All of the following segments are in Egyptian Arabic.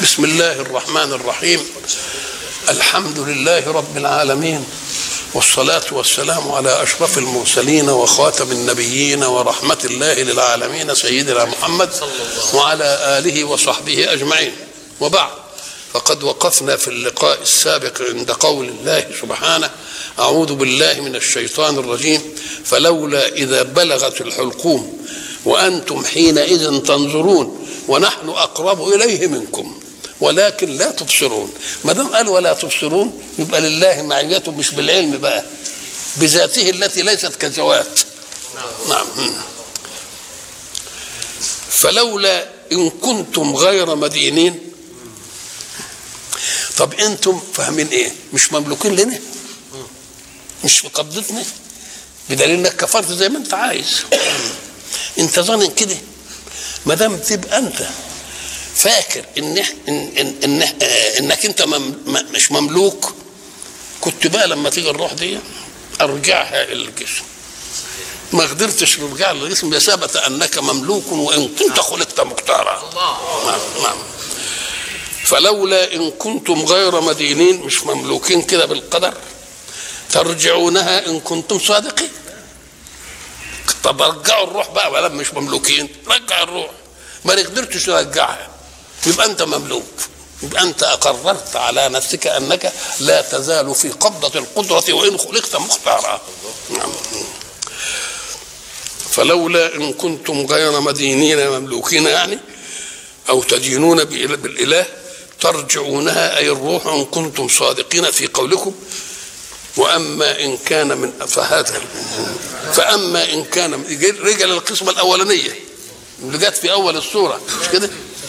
بسم الله الرحمن الرحيم الحمد لله رب العالمين والصلاة والسلام على أشرف المرسلين وخاتم النبيين ورحمة الله للعالمين سيدنا محمد وعلى آله وصحبه أجمعين وبعد فقد وقفنا في اللقاء السابق عند قول الله سبحانه أعوذ بالله من الشيطان الرجيم فلولا إذا بلغت الحلقوم وأنتم حينئذ تنظرون ونحن أقرب إليه منكم ولكن لا تبصرون ما دام قال ولا تبصرون يبقى لله معيته مش بالعلم بقى بذاته التي ليست كذوات نعم فلولا إن كنتم غير مدينين طب انتم فاهمين ايه مش مملوكين لنا مش في قبضتنا بدليل انك كفرت زي ما انت عايز انت ظانن كده ما دام تبقى انت فاكر ان ان ان, إن انك انت مم مش مملوك كنت بقى لما تيجي الروح دي ارجعها الى الجسم ما قدرتش ترجع للجسم بثبت انك مملوك وان كنت خلقت مختارا نعم نعم فلولا ان كنتم غير مدينين مش مملوكين كده بالقدر ترجعونها ان كنتم صادقين طب رجعوا الروح بقى ولا مش مملوكين رجع الروح ما قدرتش ترجعها يبقى انت مملوك يبقى انت اقررت على نفسك انك لا تزال في قبضه القدره وان خلقت مختارا نعم. فلولا ان كنتم غير مدينين مملوكين يعني او تدينون بالاله ترجعونها اي الروح ان كنتم صادقين في قولكم واما ان كان من فهذا فاما ان كان من رجع للقسمه الاولانيه اللي جت في اول السوره مش كده؟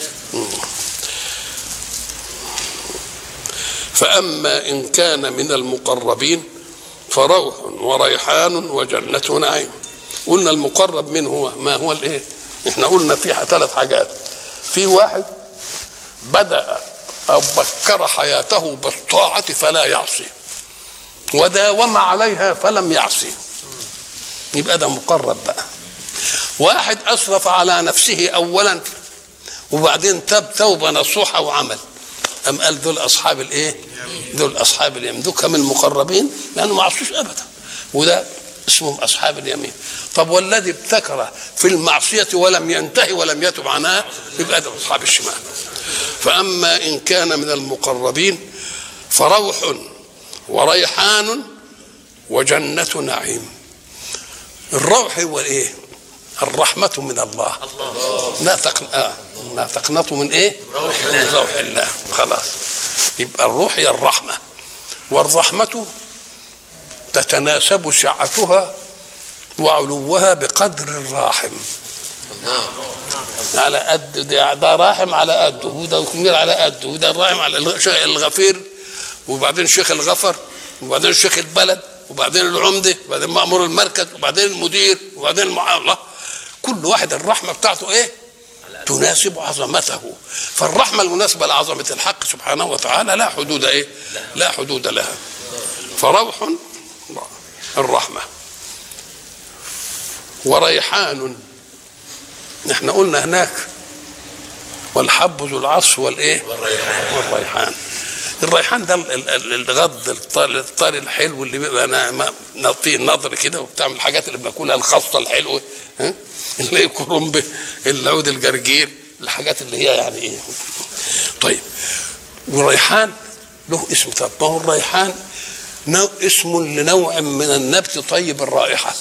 فاما ان كان من المقربين فروح وريحان وجنة نعيم قلنا المقرب من هو ما هو الايه احنا قلنا فيها ثلاث حاجات في واحد بدأ أو بكر حياته بالطاعة فلا يعصي وداوم عليها فلم يعصي يبقى ده مقرب بقى واحد أسرف على نفسه أولا وبعدين تاب توبة نصوحة وعمل أم قال دول أصحاب الإيه؟ دول أصحاب اليمين دول من المقربين لأنه ما عصوش أبدا وده اسمهم أصحاب اليمين طب والذي ابتكر في المعصية ولم ينتهي ولم يتب عنها يبقى ده أصحاب الشمال فأما إن كان من المقربين فروح وريحان وجنة نعيم الروح هو الايه الرحمة من الله لا تقن... آه. لا تقنطوا من ايه من روح الله خلاص يبقى الروح هي الرحمة والرحمة تتناسب سعتها وعلوها بقدر الراحم على قد ده, ده راحم على قده وده كبير على قده وده راحم على الغفير وبعدين شيخ الغفر وبعدين شيخ البلد وبعدين العمده وبعدين مامور المركز وبعدين المدير وبعدين المعامله كل واحد الرحمه بتاعته ايه؟ تناسب عظمته فالرحمه المناسبه لعظمه الحق سبحانه وتعالى لا حدود ايه؟ لا حدود لها فروح الرحمه وريحان احنا قلنا هناك والحب ذو العصف والايه؟ والريحان والريحان الريحان ده الغض الطري الحلو اللي بيبقى نطيه النظر كده وبتعمل الحاجات اللي بناكلها الخاصه الحلوه ها اللي هي الكرنب العود الجرجير الحاجات اللي هي يعني ايه طيب والريحان له اسم طب ما هو الريحان نوع اسم لنوع من النبت طيب الرائحه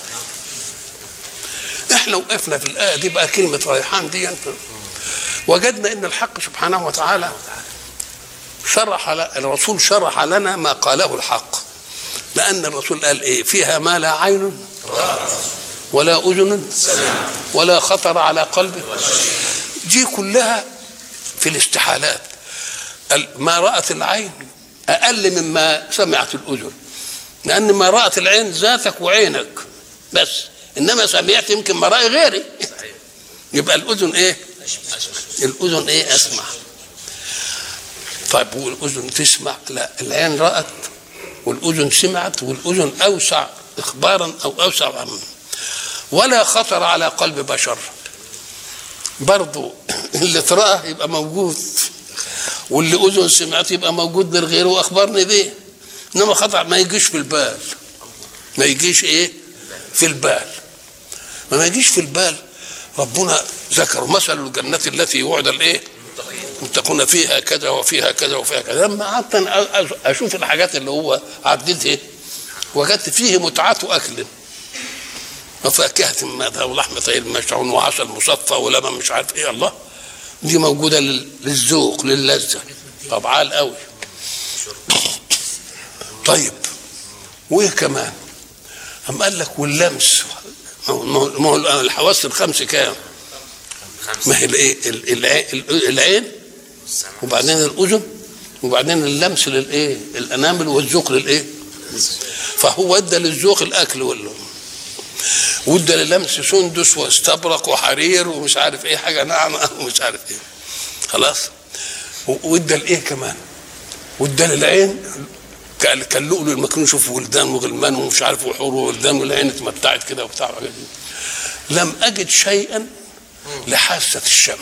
احنا وقفنا في الايه دي بقى كلمه ريحان دي وجدنا ان الحق سبحانه وتعالى شرح الرسول شرح لنا ما قاله الحق لأن الرسول قال إيه فيها ما لا عين ولا أذن ولا خطر على قلب دي كلها في الاستحالات ما رأت العين أقل مما سمعت الأذن لأن ما رأت العين ذاتك وعينك بس إنما سمعت يمكن ما رأي غيري يبقى الأذن إيه الأذن إيه أسمع طيب والاذن تسمع لا العين رات والاذن سمعت والاذن اوسع اخبارا او اوسع عما ولا خطر على قلب بشر برضو اللي تراه يبقى موجود واللي اذن سمعت يبقى موجود للغير واخبرني بيه انما خطا ما يجيش في البال ما يجيش ايه في البال ما يجيش في البال ربنا ذكر مثل الجنة التي وعد الايه المتقون فيها كذا وفيها كذا وفيها كذا لما قعدت اشوف الحاجات اللي هو عددها وجدت فيه متعة اكل وفاكهة ماذا ولحم طير مشعون وعسل مصفى ولبن مش عارف ايه الله دي موجودة للذوق للذة طب عال قوي طيب وايه كمان أم قال لك واللمس ما هو الحواس الخمس كام ما هي الايه العين وبعدين الاذن وبعدين اللمس للايه الانامل والذوق للايه فهو ادى للذوق الاكل ولا وادى للمس سندس واستبرق وحرير ومش عارف ايه حاجه ناعمه ومش عارف ايه خلاص وادى الايه كمان وادى للعين كاللؤلؤ المكنون شوف ولدان وغلمان ومش عارف وحور وولدان والعين اتمتعت كده وبتاع لم اجد شيئا لحاسه الشم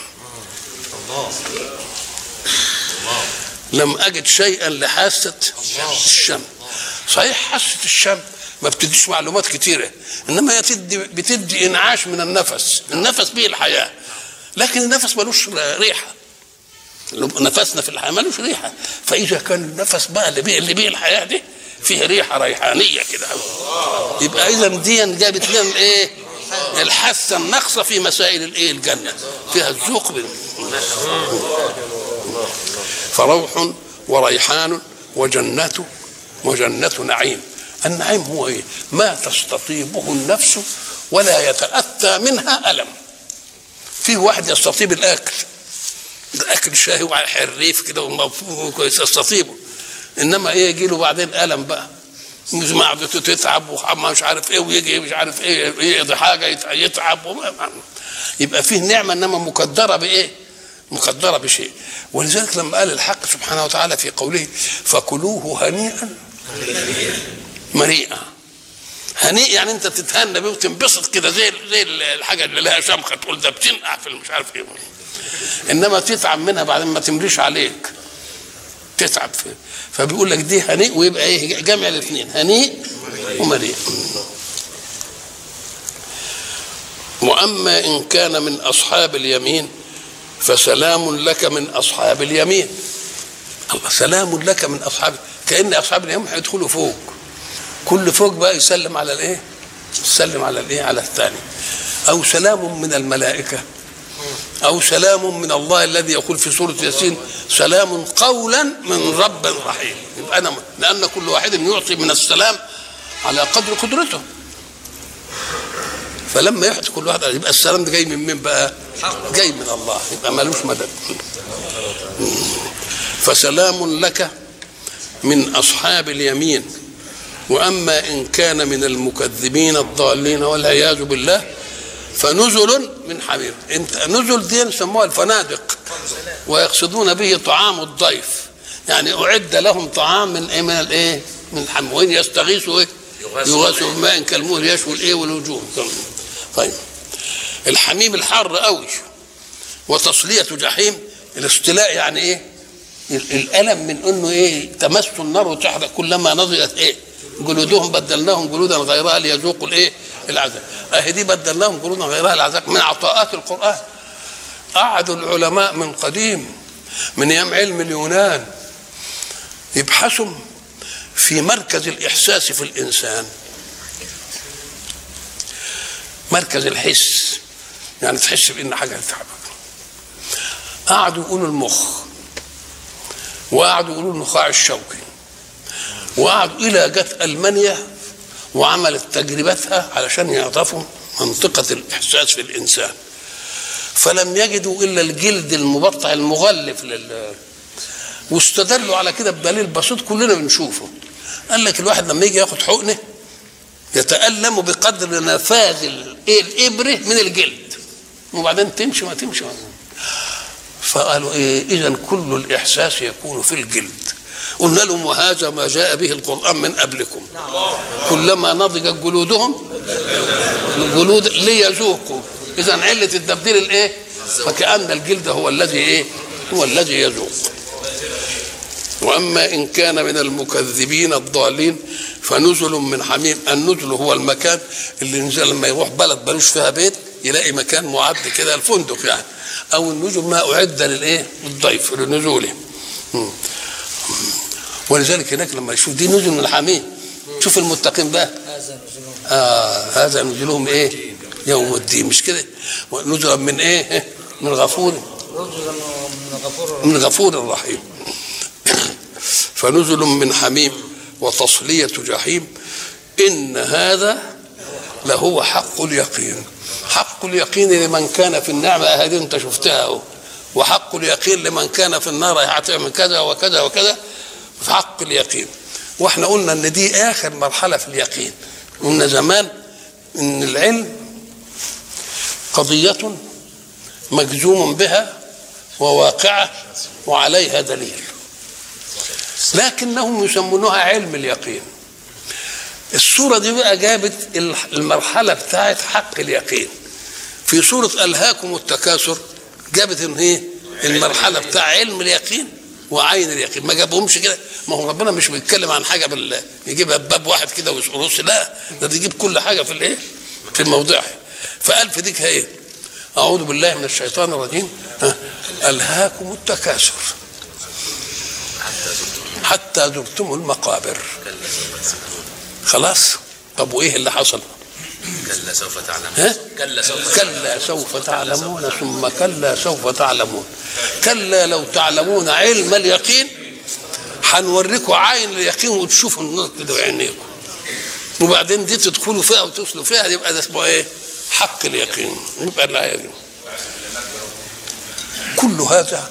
لم اجد شيئا لحاسه الشم صحيح حاسه الشم ما بتديش معلومات كتيره انما هي بتدي بتدي انعاش من النفس النفس به الحياه لكن النفس ملوش ريحه نفسنا في الحياه ملوش ريحه فاذا كان النفس بقى اللي بيه اللي بيه الحياه دي فيه ريحه ريحانيه كده يبقى اذا دي جابت لنا الايه الحاسه الناقصه في مسائل الايه الجنه فيها الذوق فروح وريحان وجنة وجنة نعيم النعيم هو ايه ما تستطيبه النفس ولا يتأتى منها ألم في واحد يستطيب الأكل اكل شاهي وعلى حريف كده ومفهوم كويس يستطيبه انما ايه يجي له بعدين الم بقى معدته تتعب وحما مش عارف ايه ويجي مش عارف ايه يقضي حاجه يتعب يبقى فيه نعمه انما مقدره بايه؟ مقدره بشيء ولذلك لما قال الحق سبحانه وتعالى في قوله فكلوه هنيئا مريئا هنيء يعني انت تتهنى بيه وتنبسط كده زي زي الحاجه اللي لها شمخه تقول ده بتنقع في مش عارف ايه انما تتعب منها بعدين ما تمليش عليك تتعب فيه فبيقول لك دي هنيء ويبقى ايه جمع الاثنين هنيء ومريء واما ان كان من اصحاب اليمين فسلام لك من اصحاب اليمين الله سلام لك من اصحاب كان اصحاب اليمين هيدخلوا فوق كل فوق بقى يسلم على الايه يسلم على الايه على الثاني او سلام من الملائكه أو سلام من الله الذي يقول في سورة ياسين سلام قولا من رب رحيم يبقى أنا لأن كل واحد يعطي من السلام على قدر قدرته فلما يعطي كل واحد يبقى السلام ده جاي من مين بقى؟ جاي من الله يبقى ملوش مدد فسلام لك من أصحاب اليمين وأما إن كان من المكذبين الضالين والعياذ بالله فنزل من حميم انت نزل دي يسموها الفنادق ويقصدون به طعام الضيف يعني اعد لهم طعام من ايه من الايه من الحميم وين يستغيثوا ايه يغاثوا بماء كالمهل يشوي الايه والوجوه طيب الحميم الحار قوي وتصلية جحيم الاستلاء يعني ايه الالم من انه ايه تمس النار وتحرق كلما نضجت ايه جلودهم بدلناهم جلودا غيرها ليذوقوا الايه العذاب اهي دي بدلناهم جلودا غيرها العذاب من عطاءات القران قعدوا العلماء من قديم من ايام علم اليونان يبحثوا في مركز الاحساس في الانسان مركز الحس يعني تحس بان حاجه تعبك قعدوا يقولوا المخ وقعدوا يقولوا النخاع الشوكي وقعدوا الى جت المانيا وعملت تجربتها علشان يعرفوا منطقه الاحساس في الانسان فلم يجدوا الا الجلد المبطع المغلف لل واستدلوا على كده بدليل بسيط كلنا بنشوفه قال لك الواحد لما يجي ياخد حقنه يتألم بقدر نفاذ الإبرة من الجلد وبعدين تمشي ما تمشي ما فقالوا إيه إذا كل الإحساس يكون في الجلد قلنا لهم وهذا ما جاء به القرآن من قبلكم كلما نضجت جلودهم الجلود ليذوقوا إذا علة التبديل الإيه فكأن الجلد هو الذي إيه هو الذي يذوق واما ان كان من المكذبين الضالين فنزل من حميم النزل هو المكان اللي الانسان لما يروح بلد ملوش فيها بيت يلاقي مكان معد كده الفندق يعني او النزل ما اعد للايه للضيف لنزوله مم. ولذلك هناك لما يشوف دي نزل من الحميم شوف المتقين بقى آه هذا نزلهم ايه يوم الدين مش كده نزلا من ايه من غفور نزلا من غفور من غفور رحيم فنزل من حميم وتصلية جحيم إن هذا لهو حق اليقين حق اليقين لمن كان في النعمة هذه أنت شفتها أهو وحق اليقين لمن كان في النار هتعمل كذا وكذا وكذا حق اليقين واحنا قلنا ان دي اخر مرحله في اليقين قلنا زمان ان العلم قضيه مجزوم بها وواقعه وعليها دليل لكنهم يسمونها علم اليقين الصورة دي بقى جابت المرحلة بتاعت حق اليقين في سورة ألهاكم التكاثر جابت ان ايه المرحلة بتاع علم اليقين وعين اليقين ما جابهمش كده ما هو ربنا مش بيتكلم عن حاجة بال يجيبها بباب واحد كده ويرص لا ده بيجيب كل حاجة في الايه في موضعها فقال في ديك ايه أعوذ بالله من الشيطان الرجيم ها. ألهاكم التكاثر حتى زرتم المقابر خلاص طب وايه اللي حصل كلا سوف تعلمون ها؟ كلا سوف كلا سوف تعلمون ثم كلا سوف تعلمون كلا لو تعلمون علم اليقين هنوريكم عين اليقين وتشوفوا النور كده بعينيكم وبعدين دي تدخلوا فيها وتصلوا فيها يبقى ده اسمه ايه؟ حق اليقين يبقى الآية دي كل هذا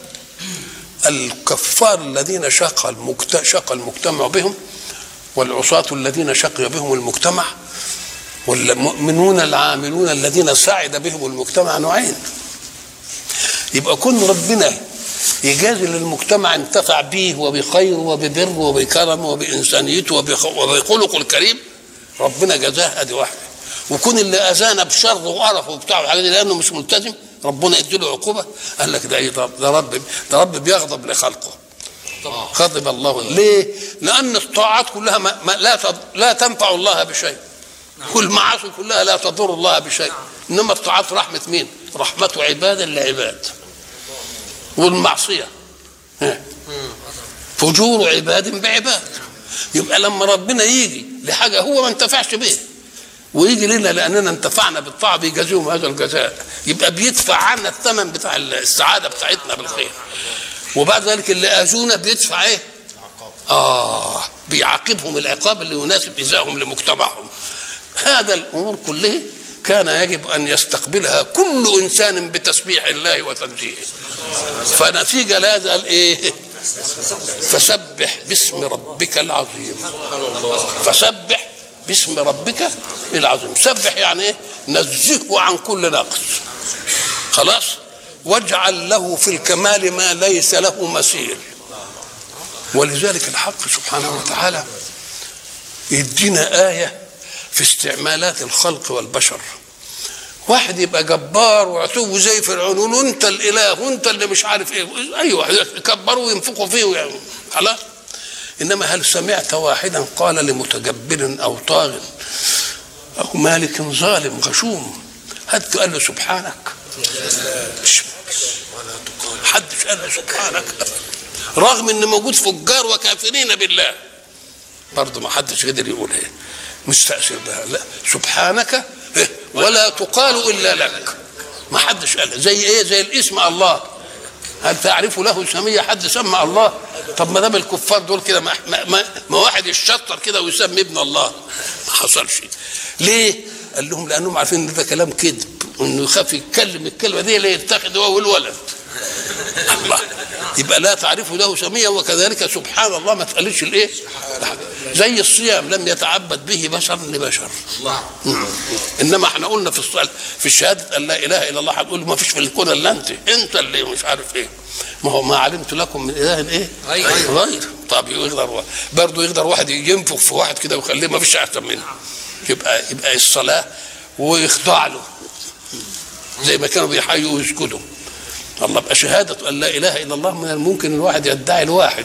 الكفار الذين شق المجت... شق المجتمع بهم والعصاة الذين شقي بهم المجتمع والمؤمنون العاملون الذين سعد بهم المجتمع نوعين يبقى كن ربنا يجازي للمجتمع انتفع به وبخير وببر وبكرم وبإنسانيته وبخ- وبخلقه الكريم ربنا جزاه ادي واحده وكون اللي اذانا بشر وقرف وبتاع والحاجات دي لانه مش ملتزم ربنا يديله عقوبه قال لك ده ايه ده ده رب ده رب بيغضب لخلقه غضب الله ليه؟ لان الطاعات كلها ما ما لا تض- لا تنفع الله بشيء كل معاصي كلها لا تضر الله بشيء انما الطاعات رحمه مين؟ رحمه عباد لعباد والمعصيه ها. فجور عباد بعباد يبقى لما ربنا يجي لحاجه هو ما انتفعش به ويجي لنا لاننا انتفعنا بالطاعه بيجازيهم هذا الجزاء يبقى بيدفع عنا الثمن بتاع السعاده بتاعتنا بالخير وبعد ذلك اللي اذونا بيدفع ايه؟ اه بيعاقبهم العقاب اللي يناسب ايذائهم لمجتمعهم هذا الامور كلها كان يجب ان يستقبلها كل انسان بتسبيح الله وتنزيهه فنتيجه لهذا الايه؟ فسبح باسم ربك العظيم فسبح باسم ربك العظيم سبح يعني ايه نزهه عن كل نقص خلاص واجعل له في الكمال ما ليس له مثيل ولذلك الحق سبحانه وتعالى يدينا آية في استعمالات الخلق والبشر واحد يبقى جبار وعتو زي فرعون يقول انت الاله وانت اللي مش عارف ايه ايوه يكبروا وينفخوا فيه يعني خلاص انما هل سمعت واحدا قال لمتجبر او طاغ او مالك ظالم غشوم هل قال له سبحانك مش حدش قال له سبحانك رغم ان موجود فجار وكافرين بالله برضه ما حدش قدر يقول ايه مستأثر بها لا سبحانك إيه؟ ولا تقال الا لك ما حدش قال زي ايه زي الاسم الله هل تعرف له سمية حد سمى الله طب ما دام الكفار دول كده ما, ما, ما, ما واحد يشطر كده ويسمي ابن الله ما حصلش ليه قال لهم لانهم عارفين ان ده كلام كذب وانه يخاف يتكلم الكلمه دي اللي يتخذ هو والولد الله يبقى لا تعرف له سميا وكذلك سبحان الله ما تقلش الايه زي الصيام لم يتعبد به بشر لبشر مم. انما احنا قلنا في الصلاة في الشهاده ان لا اله الا الله هنقول ما فيش في الكون الا انت انت اللي مش عارف ايه ما هو ما علمت لكم من اله ايه غير. غير طب يقدر برضه يقدر واحد ينفخ في واحد كده ويخليه ما فيش احسن منه يبقى يبقى الصلاه ويخضع له زي ما كانوا بيحيوا ويسجدوا الله بقى شهادة أن لا إله إلا الله من الممكن الواحد يدعي الواحد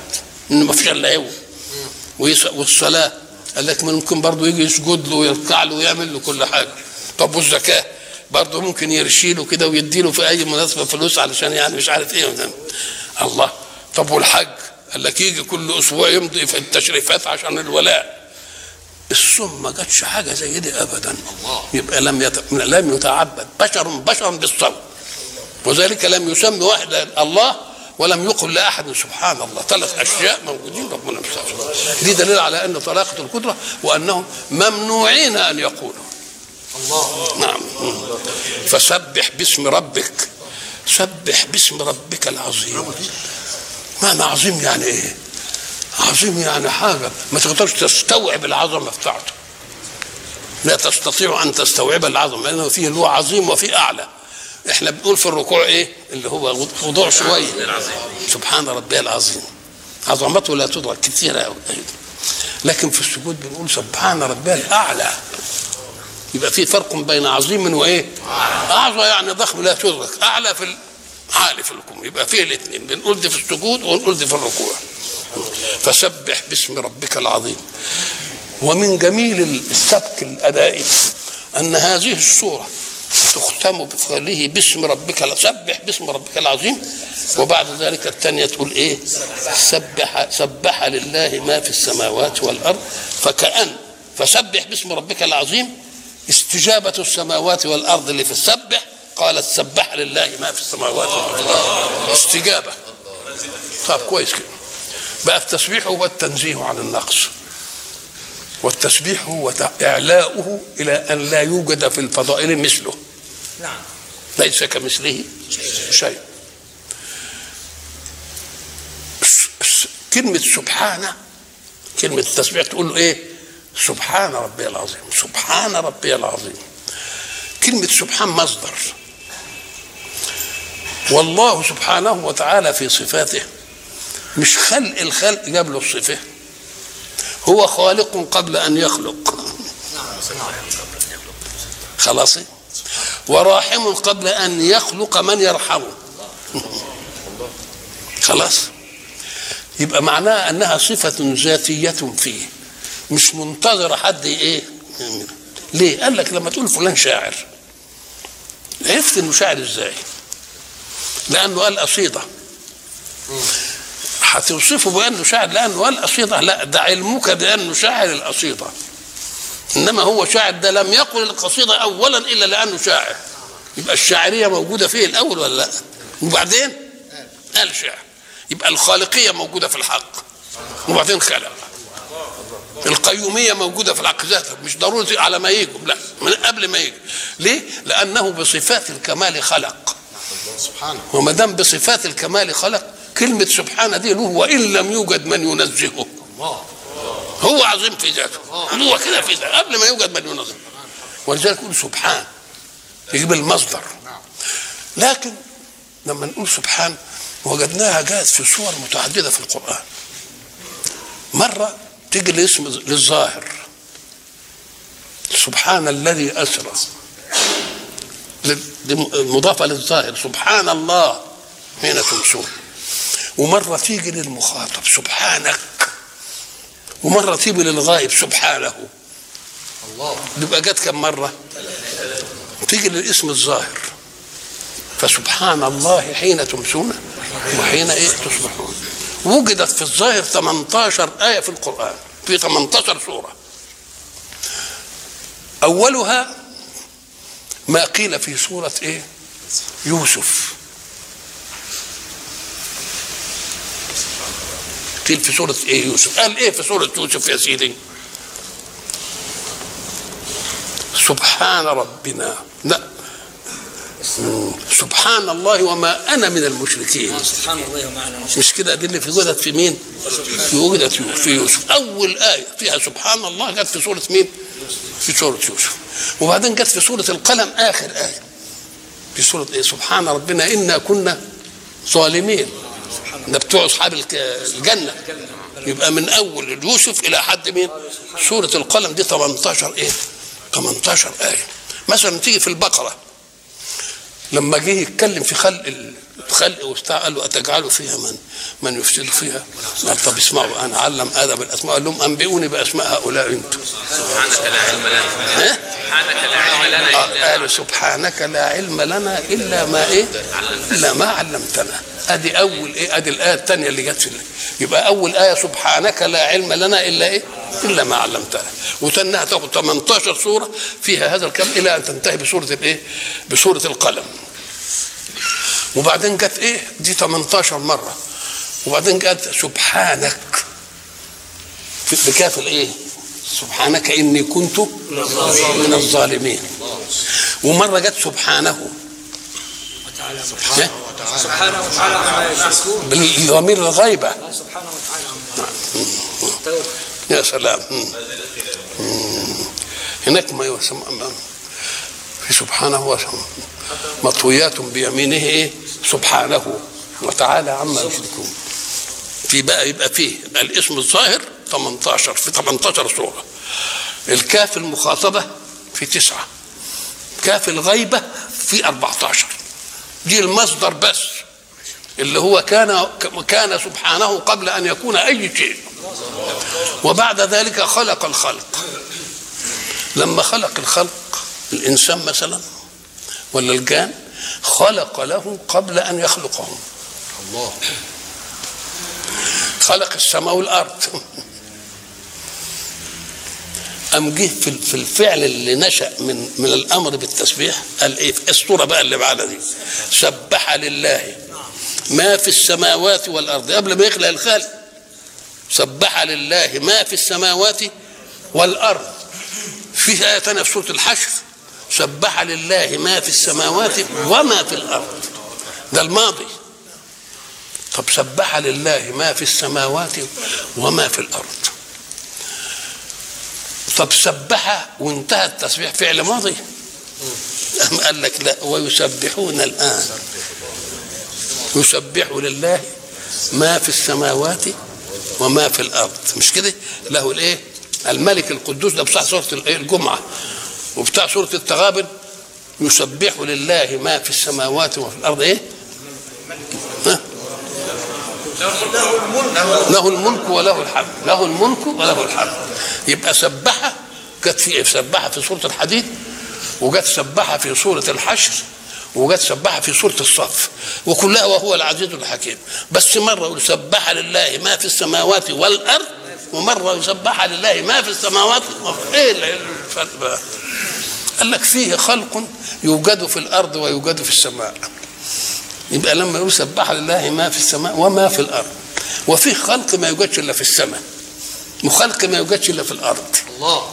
ان ما فيش الا هو ويس- والصلاه قال لك ممكن برضه يجي يسجد له ويركع له ويعمل له كل حاجه طب والزكاه برضه ممكن يرشي له كده ويدي له في اي مناسبه فلوس علشان يعني مش عارف ايه وده. الله طب والحج قال لك يجي كل اسبوع يمضي في التشريفات عشان الولاء الصوم ما جاتش حاجه زي دي ابدا يبقى لم يت... لم يتعبد بشر بشرا بالصوم وذلك لم يسمي واحد الله ولم يقل لاحد سبحان الله ثلاث اشياء موجودين ربنا مستغفر دي دليل على ان طلاقه القدره وانهم ممنوعين ان يقولوا الله نعم فسبح باسم ربك سبح باسم ربك العظيم معنى عظيم يعني ايه عظيم يعني حاجه ما تقدرش تستوعب العظمه بتاعته لا تستطيع ان تستوعب العظمه لانه فيه اللي هو عظيم وفيه اعلى احنا بنقول في الركوع ايه اللي هو خضوع شويه سبحان ربي العظيم عظمته لا تدرك كثيره قوي لكن في السجود بنقول سبحان ربي الاعلى يبقى في فرق بين عظيم وايه اعظم يعني ضخم لا تدرك اعلى في عالي في الكم يبقى فيه الاثنين بنقول دي في السجود ونقول دي في الركوع فسبح باسم ربك العظيم ومن جميل السبك الادائي ان هذه السوره تختم بقوله باسم ربك سبح باسم ربك العظيم وبعد ذلك الثانيه تقول ايه سبح سبح لله ما في السماوات والارض فكأن فسبح باسم ربك العظيم استجابة السماوات والأرض اللي في السبح قالت سبح لله ما في السماوات والأرض استجابة طب كويس كده بقى التسبيح هو التنزيه عن النقص والتسبيح هو إعلاؤه إلى أن لا يوجد في الفضائل مثله نعم ليس كمثله شيء س- س- كلمة سبحانه كلمة التسبيح تقول له إيه سبحان ربي العظيم سبحان ربي العظيم كلمة سبحان مصدر والله سبحانه وتعالى في صفاته مش خلق الخلق جاب له الصفة هو خالق قبل أن يخلق خلاص وراحم قبل أن يخلق من يرحمه خلاص يبقى معناها أنها صفة ذاتية فيه مش منتظرة حد إيه ليه قال لك لما تقول فلان شاعر عرفت انه شاعر ازاي لانه قال قصيده هتوصفه بانه شاعر لانه قال قصيده لا ده علمك بانه شاعر القصيده انما هو شاعر ده لم يقل القصيده اولا الا لانه شاعر يبقى الشاعريه موجوده فيه الاول ولا لا وبعدين قال شعر يبقى الخالقيه موجوده في الحق وبعدين خلق القيوميه موجوده في الحق ذاتها مش ضروري على ما يجوا لا من قبل ما يجوا ليه لانه بصفات الكمال خلق سبحانه وما دام بصفات الكمال خلق كلمة سبحانه دي له وإن لم يوجد من ينزهه هو عظيم في ذاته هو كده في ذاته قبل ما يوجد من ينزهه ولذلك يقول سبحان يجيب المصدر لكن لما نقول سبحان وجدناها جاءت في صور متعددة في القرآن مرة تيجي الاسم للظاهر سبحان الذي أسرى دي مضافة للظاهر سبحان الله حين تمسون ومرة تيجي للمخاطب سبحانك ومرة تيجي للغائب سبحانه الله يبقى جت كم مرة تيجي للاسم الظاهر فسبحان الله حين تمسون وحين ايه تصبحون وجدت في الظاهر 18 آية في القرآن في 18 سورة أولها ما قيل في سورة ايه يوسف قيل في سورة ايه يوسف قال ايه في سورة يوسف يا سيدي سبحان ربنا لا مم. سبحان الله وما انا من المشركين سبحان الله ومعنى مش كده دي اللي في وجدت في مين؟ في وجدت في يوسف اول ايه فيها سبحان الله جت في سوره مين؟ في سوره يوسف وبعدين جت في سوره القلم اخر ايه في سوره ايه؟ سبحان ربنا انا كنا ظالمين ده بتوع اصحاب الك- الجنه يبقى من اول يوسف الى حد مين؟ سوره القلم دي 18 ايه؟ 18 ايه مثلا تيجي في البقره لما جه يتكلم في خلق الخلق وبتاع قال له اتجعلوا فيها من من يفسد فيها قال طب اسمعوا انا علم ادب الاسماء قال لهم انبئوني باسماء هؤلاء انتم سبحانك لا علم لنا ها؟ سبحانك لا علم لنا آه، الا قالوا سبحانك لا علم لنا الا ما ايه الا ما علمتنا ادي اول ايه ادي الايه الثانيه اللي جت في ال- يبقى اول ايه سبحانك لا علم لنا الا ايه الا ما علمتنا وتنها تاخد 18 سوره فيها هذا الكلام الى ان تنتهي بسوره الايه بسوره القلم وبعدين جت ايه دي 18 مره وبعدين جت سبحانك في- بكاف الايه سبحانك اني كنت من الظالمين ومره جت سبحانه سبحانه وتعالى سبحانه وتعالى عما يشركون بالضمير الغيبه سبحانه وتعالى يا سلام مم. مم. هناك ما يسمى في سبحانه وتعالى مطويات بيمينه ايه سبحانه وتعالى عما يشركون في بقى يبقى فيه الاسم الظاهر 18 في 18 سوره الكاف المخاطبه في تسعه كاف الغيبه في 14 دي المصدر بس اللي هو كان كان سبحانه قبل ان يكون اي شيء وبعد ذلك خلق الخلق لما خلق الخلق الانسان مثلا ولا الجان خلق له قبل ان يخلقهم الله خلق السماء والارض أم جه في في الفعل اللي نشأ من من الأمر بالتسبيح قال إيه في الصورة بقى اللي بعدها دي سبح لله ما في السماوات والأرض قبل ما يخلق الخلق سبح لله ما في السماوات والأرض في آية تانية في سورة الحشر سبح لله ما في السماوات وما في الأرض ده الماضي طب سبح لله ما في السماوات وما في الارض طب سبح وانتهى التسبيح فعل ماضي أم قال لك لا ويسبحون الان يسبح لله ما في السماوات وما في الارض مش كده له الايه الملك القدوس ده بتاع سوره الإيه؟ الجمعه وبتاع سوره التغابن يسبح لله ما في السماوات وفي الارض ايه ها؟ له الملك وله الحمد له الملك وله الحمد يبقى سبح جت في سبح في سوره الحديد وجت سبح في سوره الحشر وجت سبح في سوره الصف وكلها وهو العزيز الحكيم بس مره يقول سبح لله ما في السماوات والارض ومره يسبح لله ما في السماوات وفي ايه الفرق بقى؟ قال لك فيه خلق يوجد في الارض ويوجد في السماء يبقى لما يقول سبح لله ما في السماء وما في الارض وفي خلق ما يوجدش الا في السماء وخلق ما يوجدش الا في الارض الله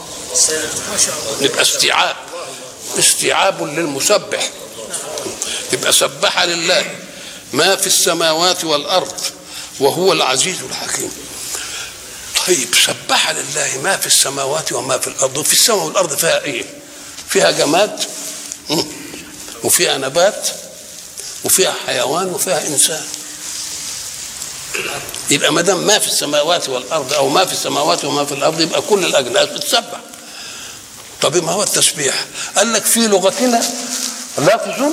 يبقى استيعاب استيعاب للمسبح يبقى سبح لله ما في السماوات والارض وهو العزيز الحكيم طيب سبح لله ما في السماوات وما في الارض وفي السماء والارض فيها ايه فيها جماد مم. وفيها نبات وفيها حيوان وفيها انسان يبقى ما دام ما في السماوات والارض او ما في السماوات وما في الارض يبقى كل الاجناس بتسبح طب ما هو التسبيح قال لك في لغتنا لفظ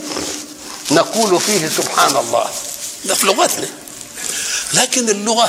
نقول فيه سبحان الله ده في لغتنا لكن اللغه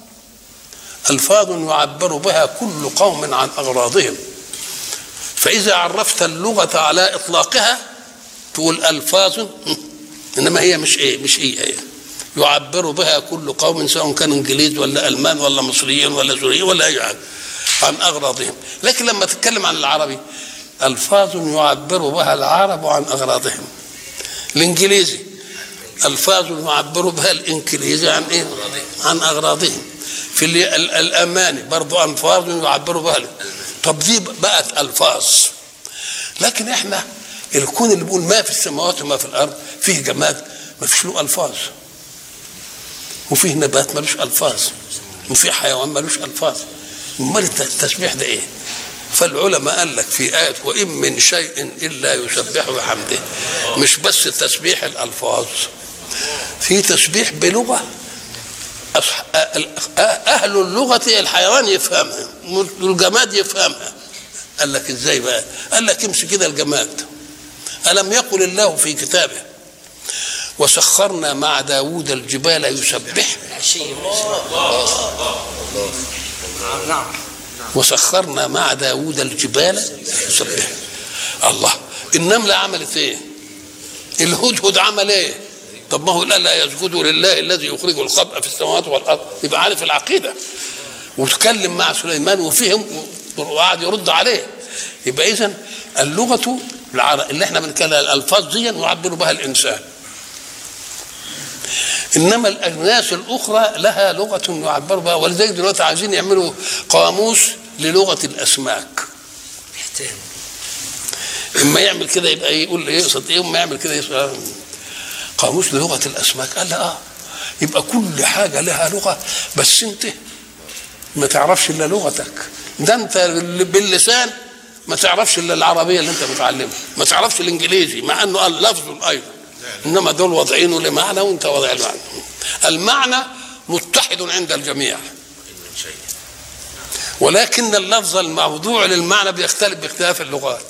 الفاظ يعبر بها كل قوم عن اغراضهم فاذا عرفت اللغه على اطلاقها تقول الفاظ انما هي مش ايه مش ايه, إيه. يعبر بها كل قوم سواء كان انجليز ولا المان ولا مصريين ولا سوريين ولا اي حاجه عن اغراضهم لكن لما تتكلم عن العربي الفاظ يعبر بها العرب عن اغراضهم الانجليزي الفاظ يعبر بها الانجليزي عن ايه عن اغراضهم في اللي ال- الاماني برضو الفاظ يعبر بها طب دي بقت الفاظ لكن احنا الكون اللي بيقول ما في السماوات وما في الارض فيه جماد ما فيش له الفاظ وفيه نبات ملوش الفاظ وفيه حيوان ملوش الفاظ امال الت- التسبيح ده ايه فالعلماء قال لك في آية وإن من شيء إلا يسبح بحمده مش بس تسبيح الألفاظ في تسبيح بلغة أصح- أ- أهل اللغة الحيوان يفهمها والجماد يفهمها قال لك ازاي بقى قال لك امسك كده الجماد ألم يقل الله في كتابه وسخرنا مع داود الجبال يسبح نعم وسخرنا مع داود الجبال يسبح الله النملة عملت ايه الهدهد عمل ايه طب ما هو لا لا يسجدوا لله الذي يخرج الخبأ في السماوات والارض يبقى عارف العقيده وتكلم مع سليمان وفهم وقعد يرد عليه يبقى اذا اللغه العر- اللي احنا بنتكلم الالفاظ دي يعبر بها الانسان انما الاجناس الاخرى لها لغه يعبر بها ولذلك دلوقتي عايزين يعملوا قاموس للغه الاسماك احترم اما يعمل كده يبقى إيه؟ يقول ايه يقصد ايه اما يعمل كده يبقى قاموس لغه الاسماك قال لا اه يبقى كل حاجه لها لغه بس انت ما تعرفش الا لغتك ده انت باللسان ما تعرفش الا العربيه اللي انت متعلمها ما تعرفش الانجليزي مع انه قال لفظ ايضا انما دول واضعينه لمعنى وانت واضع المعنى المعنى متحد عند الجميع ولكن اللفظ الموضوع للمعنى بيختلف باختلاف اللغات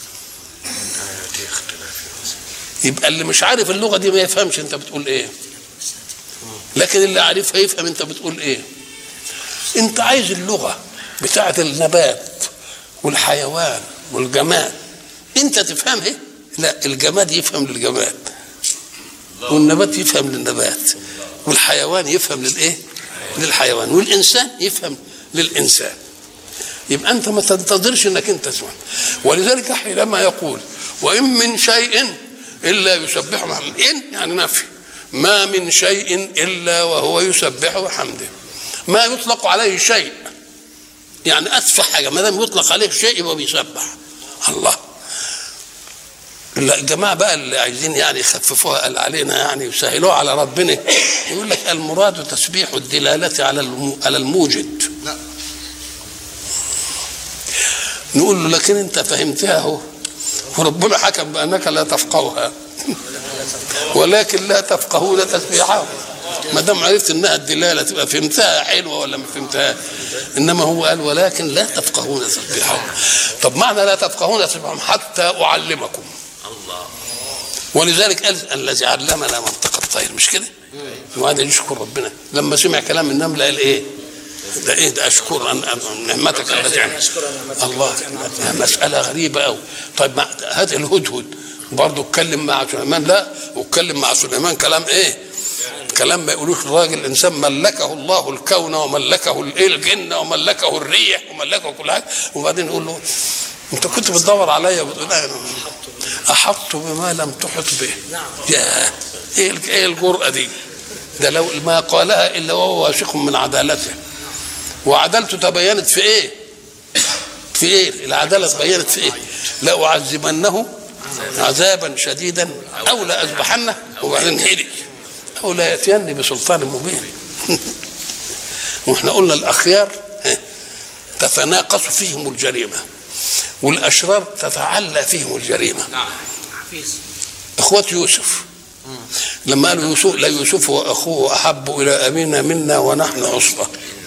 يبقى اللي مش عارف اللغه دي ما يفهمش انت بتقول ايه لكن اللي عارفها يفهم انت بتقول ايه انت عايز اللغه بتاعه النبات والحيوان والجماد انت تفهمها لا الجماد يفهم للجماد والنبات يفهم للنبات والحيوان يفهم للايه للحيوان والانسان يفهم للانسان يبقى انت ما تنتظرش انك انت تسمع ولذلك حينما يقول وان من شيء الا يسبح بحمده ان يعني نفي ما من شيء الا وهو يسبح بحمده ما يطلق عليه شيء يعني اتفه حاجه ما دام يطلق عليه شيء يبقى بيسبح الله لا الجماعه بقى اللي عايزين يعني يخففوها قال علينا يعني يسهلوها على ربنا يقول لك المراد تسبيح الدلاله على الم- على الموجد لا نقول له لكن انت فهمتها اهو وربنا حكم بانك لا تفقهها ولكن لا تفقهون تسبيحهم ما دام عرفت انها الدلاله تبقى فهمتها حلوه ولا ما فهمتها انما هو قال ولكن لا تفقهون تسبيحهم طب معنى لا تفقهون تسبيحهم حتى اعلمكم الله ولذلك قال الذي علمنا منطق الطير مش كده؟ وقعد يشكر ربنا لما سمع كلام النمله قال ايه؟ ده ايه ده اشكر ان أن- نعمتك التي أنعمت. أشكر نعمتك الله التي أنعمت مساله غريبه قوي طيب ما- هات الهدهد برضه اتكلم مع سليمان لا واتكلم مع سليمان كلام ايه؟ كلام ما يقولوش الراجل الانسان ملكه الله الكون وملكه الايه الجن وملكه الريح وملكه كل حاجه وبعدين يقول له انت كنت بتدور عليا بتقول لا أنا احط بما لم تحط به نعم. يا ايه الج- ايه الجرأه دي ده لو ما قالها الا وهو واثق من عدالته وعدالته تبينت في ايه في ايه العداله تبينت في ايه لاعذبنه عذابا شديدا او لاذبحنه وبعدين هدي او لا ياتيني بسلطان مبين واحنا قلنا الاخيار ها، تتناقص فيهم الجريمه والاشرار تتعلى فيهم الجريمه حفيظ اخوة يوسف لما قالوا يوسف لا يوسف واخوه احب الى ابينا منا ونحن عصبه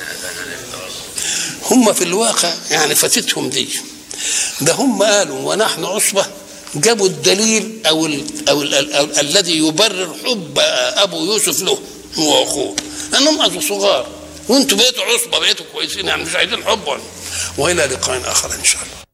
هم في الواقع يعني فاتتهم دي ده هم قالوا ونحن عصبه جابوا الدليل او ال او, ال ال ال الذي يبرر حب ابو يوسف له هو واخوه انهم اصلا صغار وانتوا بقيتوا عصبه بقيتوا كويسين يعني مش عايزين حب والى لقاء اخر ان شاء الله